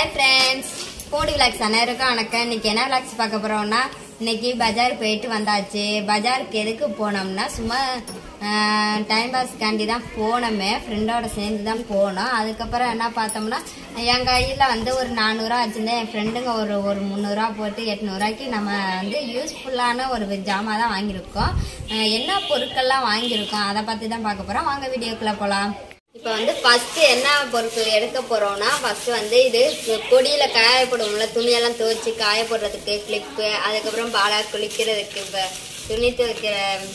Hi friends கோடி vlogs அனைவருக்கும் வணக்கம் இன்னைக்கு என்ன விளாக்ஸ் பார்க்க போறோம்னா இன்னைக்கு பஜார் போயிட்டு வந்தாச்சு பஜாருக்கு எதுக்கு போனோம்னா சும்மா டைம் பாஸ்க்காண்டி தான் போனோமே ஃப்ரெண்டோட சேர்ந்து தான் போனோம் அதுக்கப்புறம் என்ன பார்த்தோம்னா என் கையில் வந்து ஒரு நானூறுரூவா வச்சுருந்தேன் என் ஃப்ரெண்டுங்க ஒரு ஒரு முந்நூறுரூவா போட்டு எட்நூறுவாய்க்கு நம்ம வந்து யூஸ்ஃபுல்லான ஒரு ஜாமா தான் வாங்கியிருக்கோம் அஹ் என்ன பொருட்கள்லாம் வாங்கியிருக்கோம் அதை பற்றி தான் பார்க்க போகிறோம் வாங்க வீடியோக்குள்ளே போகலாம் இப்போ வந்து ஃபர்ஸ்ட் என்ன பொருட்கள் எடுக்க போறோம்னா ஃபர்ஸ்ட் வந்து இது கொடியில காய போடுவோம்ல துணியெல்லாம் துவைச்சு காய போடுறதுக்கு கிளிப்பு அதுக்கப்புறம் பாலா குளிக்கிறதுக்கு இப்போ துணி துவைக்கிற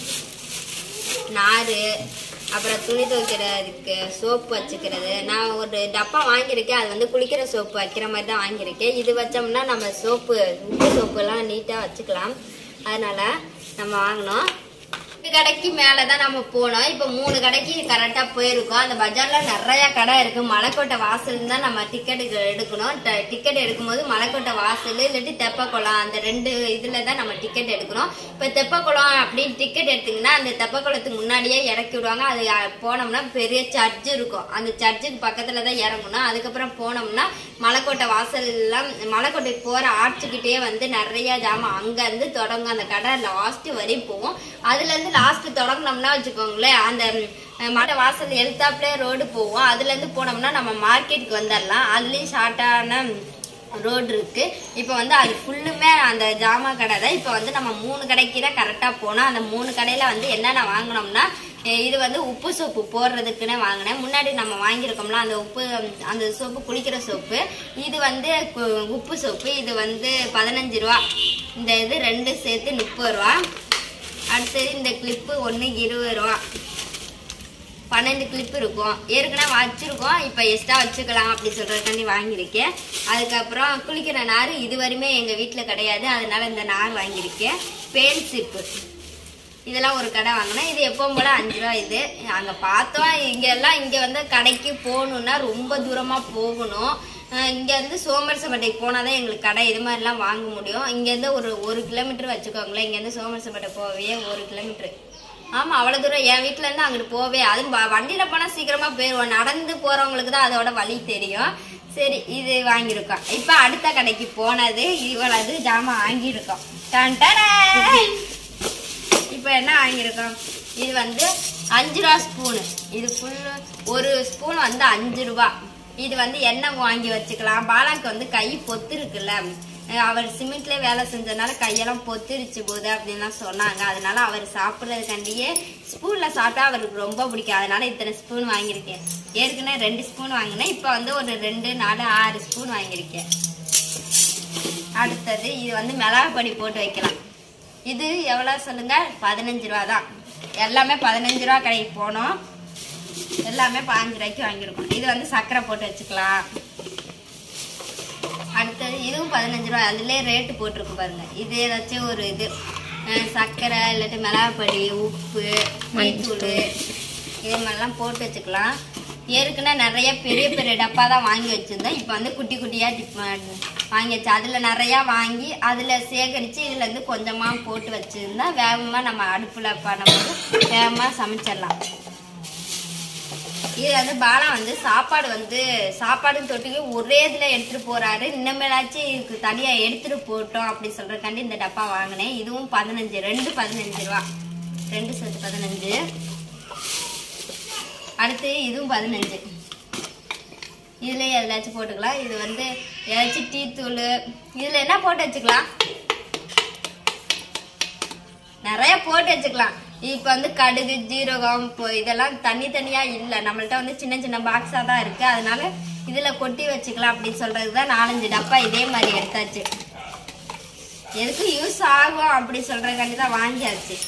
நார் அப்புறம் துணி துவைக்கிறதுக்கு சோப்பு வச்சுக்கிறது நான் ஒரு டப்பா வாங்கியிருக்கேன் அது வந்து குளிக்கிற சோப்பு வைக்கிற மாதிரி தான் வாங்கியிருக்கேன் இது வச்சோம்னா நம்ம சோப்பு உப்பு சோப்பு எல்லாம் நீட்டாக வச்சுக்கலாம் அதனால நம்ம வாங்கினோம் ரெண்டு கடைக்கு மேலதான் நம்ம போனோம் இப்ப மூணு கடைக்கு கரெக்டா போயிருக்கோம் அந்த பஜார்ல நிறைய கடை இருக்கு மலைக்கோட்டை வாசல் தான் நம்ம டிக்கெட் எடுக்கணும் டிக்கெட் எடுக்கும்போது மலைக்கோட்டை வாசல் இல்லாட்டி தெப்பக்குளம் அந்த ரெண்டு இதுல தான் நம்ம டிக்கெட் எடுக்கணும் இப்ப தெப்பக்குளம் அப்படின்னு டிக்கெட் எடுத்தீங்கன்னா அந்த தெப்பக்குளத்துக்கு முன்னாடியே இறக்கி விடுவாங்க அது அஹ், போனோம்னா பெரிய சர்ச் இருக்கும் அந்த சர்ச்சுக்கு பக்கத்துல தான் இறங்கணும் அதுக்கப்புறம் போனோம்னா மலைக்கோட்டை வாசல் எல்லாம் மலைக்கோட்டைக்கு போற ஆட்சிக்கிட்டே வந்து நிறைய ஜாமான் அங்க இருந்து தொடங்கும் அந்த கடை லாஸ்ட் வரையும் போவோம் அதுல இருந்து லாஸ்ட் தொடங்கினோம்னா வச்சுக்கோங்களேன் அந்த ம், மலை வாசல் எழுத்தாப்புலே ரோடு போவோம் அதுல இருந்து போனோம்னா நம்ம மார்க்கெட்டுக்கு வந்துடலாம் அதுலயும் ஷார்ட்டான ரோடு இருக்கு இப்போ வந்து அது ஃபுல்லுமே அந்த ஜாமா கடை தான் இப்போ வந்து நம்ம மூணு கடைக்கு தான் கரெக்டாக போனோம் அந்த மூணு கடையில் வந்து என்னென்ன வாங்கினோம்னா அஹ் இது வந்து உப்பு சோப்பு போடுறதுக்குன்னு வாங்கினேன் முன்னாடி நம்ம வாங்கியிருக்கோம்ல அந்த உப்பு அந்த சோப்பு குளிக்கிற சோப்பு இது வந்து கு- உப்பு சோப்பு இது வந்து பதினஞ்சு ரூபா இந்த இது ரெண்டு சேர்த்து முப்பது ரூபா அடுத்தது இந்த கிளிப்பு ஒன்று இருபது ரூபா பன்னெண்டு கிளிப் இருக்கும் ஏற்கனவே வச்சிருக்கோம் இப்போ எக்ஸ்ட்ரா வச்சுக்கலாம் அப்படி சொல்றதுக்காண்டி வாங்கியிருக்கேன் அதுக்கப்புறம் குளிக்கிற நார் இது வரையுமே எங்கள் வீட்டில் கிடையாது அதனால இந்த நார் வாங்கியிருக்கேன் பேன் சிப்பு இதெல்லாம் ஒரு கடை வாங்கினேன் இது எப்பவும் போல அஞ்சு ரூபா இது அங்கே பார்த்தோம் இங்க எல்லாம் இங்கே வந்து கடைக்கு போகணுன்னா ரொம்ப தூரமாக போகணும் அஹ் இங்க இருந்து சோமரசப்பேட்டைக்கு போனால் தான் எங்களுக்கு கடை இது மாதிரிலாம் வாங்க முடியும் இங்கேருந்து ஒரு ஒரு கிலோமீட்டர் வச்சுக்கோங்களேன் இங்கேருந்து சோமரசப்பேட்டை போவே ஒரு கிலோமீட்டர் ஆமா அவ்வளவு தூரம் என் வீட்ல இருந்து அங்கிட்டு போவே அதுவும் வ- வண்டியில போனா சீக்கிரமா போயிருவோம் நடந்து போறவங்களுக்கு தான் அதோட வழி தெரியும் சரி இது வாங்கியிருக்கோம் இப்ப அடுத்த கடைக்கு போனது இவ்வளவு ஜாமான் வாங்கியிருக்கோம் டன் டடேய். இப்ப என்ன வாங்கியிருக்கோம் இது வந்து அஞ்சு ரூபா ஸ்பூனு இது ஃபுல்லு ஒரு ஸ்பூன் வந்து அஞ்சு ரூபா இது வந்து எண்ணெய் வாங்கி வச்சுக்கலாம் பாலாக்கு வந்து கை பொத்து இருக்குல்ல அஹ் அவர் சிமெண்ட்ல வேலை செஞ்சதுனால கையெல்லாம் பொத்திருச்சு போகுது அப்படின்லாம் சொன்னாங்க அதனால அவர் சாப்பிட்றதுக்காண்டியே ஸ்பூன்ல சாப்பிட்டா அவருக்கு ரொம்ப பிடிக்கும் அதனால இத்தனை ஸ்பூன் வாங்கியிருக்கேன் ஏற்கனவே ரெண்டு ஸ்பூன் வாங்கினேன் இப்போ வந்து ஒரு ரெண்டு நாலு ஆறு ஸ்பூன் வாங்கியிருக்கேன் அடுத்தது இது வந்து மிளகா பொடி போட்டு வைக்கலாம் இது எவ்வளோ சொல்லுங்க பதினஞ்சு ரூபா தான் எல்லாமே பதினஞ்சு ரூபா கடைக்கு போனோம் எல்லாமே பாஞ்சு ரூபாய்க்கு வாங்கியிருக்கோம் இது வந்து சர்க்கரை போட்டு வச்சுக்கலாம் அடுத்தது இதுவும் பதினஞ்சு ரூபா அதுலேயே ரேட்டு போட்டிருக்கு பாருங்க இது ஏதாச்சும் ஒரு இது அஹ், சர்க்கரை இல்லாட்டி மிளகாப்பொடி உப்பு மஞ்சள் இது மாதிரிலாம் போட்டு வச்சுக்கலாம் ஏற்கனவே நிறைய பெரிய பெரிய டப்பா தான் வாங்கி வச்சிருந்தேன் இப்போ வந்து குட்டி குட்டியா டிப் வாங்கி வச்சு அதுல நிறைய வாங்கி அதுல சேகரிச்சு இதுல இருந்து கொஞ்சமா போட்டு வச்சிருந்தா வேகமா நம்ம அடுப்புல பண்ணும்போது வேகமா சமைச்சிடலாம் இது வந்து பாலா வந்து சாப்பாடு வந்து சாப்பாடும் தொட்டுக்கு ஒரே இதுல எடுத்துட்டு போறாரு இன்னமேலாச்சும் இதுக்கு தனியா எடுத்துட்டு போட்டோம் அப்படி சொல்றதுக்காண்டி இந்த டப்பா வாங்கினேன் இதுவும் பதினஞ்சு ரெண்டு பதினஞ்சு ரூபா ரெண்டு சேர்த்து பதினஞ்சு அடுத்து இதுவும் பதினஞ்சு இதுல எதாச்சும் போட்டுக்கலாம் இது வந்து ஏதாச்சும் டீ தூள் இதுல என்ன போட்டு வச்சுக்கலாம் நிறைய போட்டு வச்சுக்கலாம் இப்போ வந்து கடுகு ஜீரகம் இப்போ இதெல்லாம் தனித்தனியா இல்லை நம்மள்ட்ட வந்து சின்ன சின்ன பாக்ஸாக தான் இருக்கு அதனால இதுல கொட்டி வச்சுக்கலாம் அப்படின்னு சொல்றதுக்கு தான் நாலஞ்சு டப்பா இதே மாதிரி எடுத்தாச்சு எதுக்கு யூஸ் ஆகும் அப்படி சொல்றதுக்காண்டி தான் வாங்கியாச்சு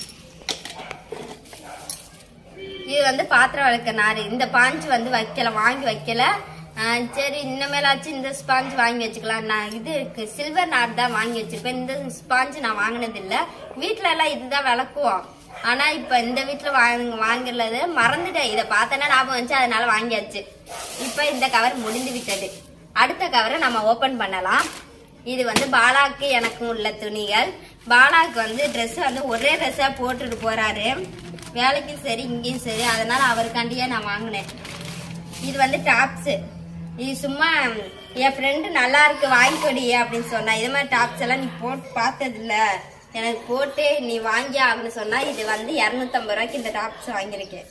இது வந்து பாத்திரம் விளக்க நார் இந்த பாஞ்சு வந்து வைக்கல வாங்கி வைக்கல ஆஹ் சரி இனிமேலாச்சும் இந்த ஸ்பாஞ்ச் வாங்கி வச்சுக்கலாம் நான் இது சில்வர் நார் தான் வாங்கி வச்சிருப்பேன் இந்த ஸ்பாஞ்ச் நான் வாங்கினது இல்ல வீட்ல எல்லாம் இதுதான் விளக்குவோம் ஆனா இப்ப இந்த வீட்டுல வாங்க வாங்குறது மறந்துட்டேன் இதை பார்த்தேன்னா ஞாபகம் வந்துச்சு அதனால வாங்கியாச்சு இப்ப இந்த கவர் முடிந்து விட்டது அடுத்த கவரை நம்ம ஓபன் பண்ணலாம் இது வந்து பாலாக்கு எனக்கும் உள்ள துணிகள் பாலாக்கு வந்து Dress வந்து ஒரே ட்ரெஸ்ஸா போட்டுட்டு போறாரு வேலைக்கும் சரி இங்கேயும் சரி அதனால அவருக்காண்டியே நான் வாங்கினேன் இது வந்து டாப்ஸ் இது சும்மா என் ஃப்ரெண்டு நல்லா இருக்கு வாங்கிக்கொடி அப்படின்னு சொன்னா இது மாதிரி டாப்ஸ் எல்லாம் நீ போட்டு பார்த்தது இல்ல எனக்கு போட்டு நீ வாங்கி அப்படின்னு சொன்னா இது வந்து இரநூத்தம்பது ரூபாய்க்கு இந்த டாப்ஸ் வாங்கியிருக்கேன்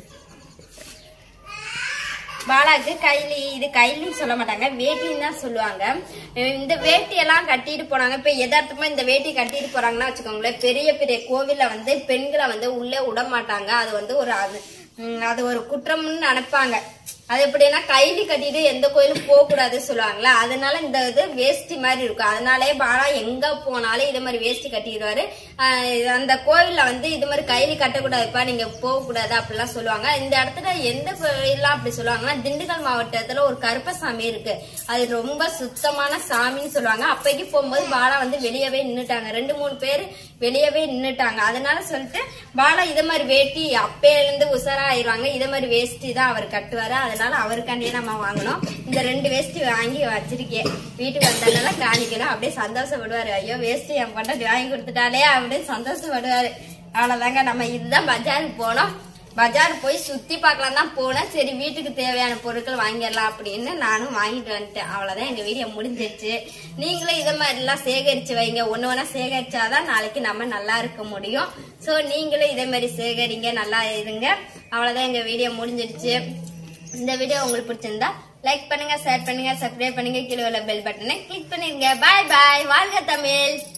பாலாக்கு கைலி இது கைலின்னு சொல்ல மாட்டாங்க வேட்டின்னு தான் சொல்லுவாங்க இந்த வேட்டி எல்லாம் கட்டிட்டு போனாங்க இப்ப எதார்த்தமா இந்த வேட்டி கட்டிட்டு போறாங்கன்னா வச்சுக்கோங்களேன் பெரிய பெரிய கோவில்ல வந்து பெண்களை வந்து உள்ளே விட மாட்டாங்க அது வந்து ஒரு அது ம், அது ஒரு குற்றம்னு நினைப்பாங்க அது எப்படின்னா கைலி கட்டிட்டு எந்த கோயிலும் போக கூடாது சொல்லுவாங்களா அதனால இந்த இது வேஷ்டி மாதிரி இருக்கும் அதனாலே பாலா எங்க போனாலும் இது மாதிரி வேஷ்டி கட்டிடுவாரு ஆஹ் அந்த கோவில்ல வந்து இது மாதிரி கைலி கட்டக்கூடாதுப்பா நீங்க போக கூடாது அப்படிலாம் சொல்லுவாங்க இந்த இடத்துல எந்த கோயிலாம் அப்படி சொல்லுவாங்கன்னா திண்டுக்கல் மாவட்டத்துல ஒரு கருப்பசாமி இருக்கு அது ரொம்ப சுத்தமான சாமின்னு சொல்லுவாங்க அப்பைக்கு போகும்போது பாலா வந்து வெளியவே நின்னுட்டாங்க ரெண்டு மூணு பேர் வெளியவே நின்னுட்டாங்க அதனால சொல்லிட்டு பாலா இது மாதிரி வேட்டி அப்பையில இருந்து உசாரா ஆயிருவாங்க இது மாதிரி வேஷ்டி தான் அவர் கட்டுவாரு அதனால அவருக்காண்டியே நம்ம வாங்கணும் இந்த ரெண்டு வேஷ்டி வாங்கி வச்சிருக்கேன் வீட்டுக்கு வந்ததுனால காணிக்கணும் அப்படியே சந்தோஷப்படுவாரு ஐயோ வேஷ்டி என் பொண்டாட்டி வாங்கி கொடுத்துட்டாலே அப்படியே சந்தோஷப்படுவாரு அவ்வளவுதாங்க நம்ம இதுதான் பஜாருக்கு போனோம் பஜார் போய் சுத்தி பார்க்கலாம் தான் போனேன் சரி வீட்டுக்கு தேவையான பொருட்கள் வாங்கிடலாம் அப்படின்னு நானும் வாங்கிட்டு வந்துட்டேன் அவ்வளவுதான் எங்க வீடியோ முடிஞ்சிருச்சு நீங்களும் இதை மாதிரி எல்லாம் சேகரிச்சு வைங்க ஒண்ணு ஒண்ணா சேகரிச்சாதான் நாளைக்கு நம்ம நல்லா இருக்க முடியும் சோ நீங்களும் இதே மாதிரி சேகரிங்க நல்லா இருங்க அவ்வளவுதான் எங்க வீடியோ முடிஞ்சிருச்சு இந்த வீடியோ உங்களுக்கு பிடிச்சிருந்தா லைக் பண்ணுங்க ஷேர் பண்ணுங்க சப்ஸ்கிரைப் பண்ணுங்க கீழே உள்ள பெல் பட்டனை கிளிக் பண்ணிருங்க பாய் பாய் வாழ்க தமிழ்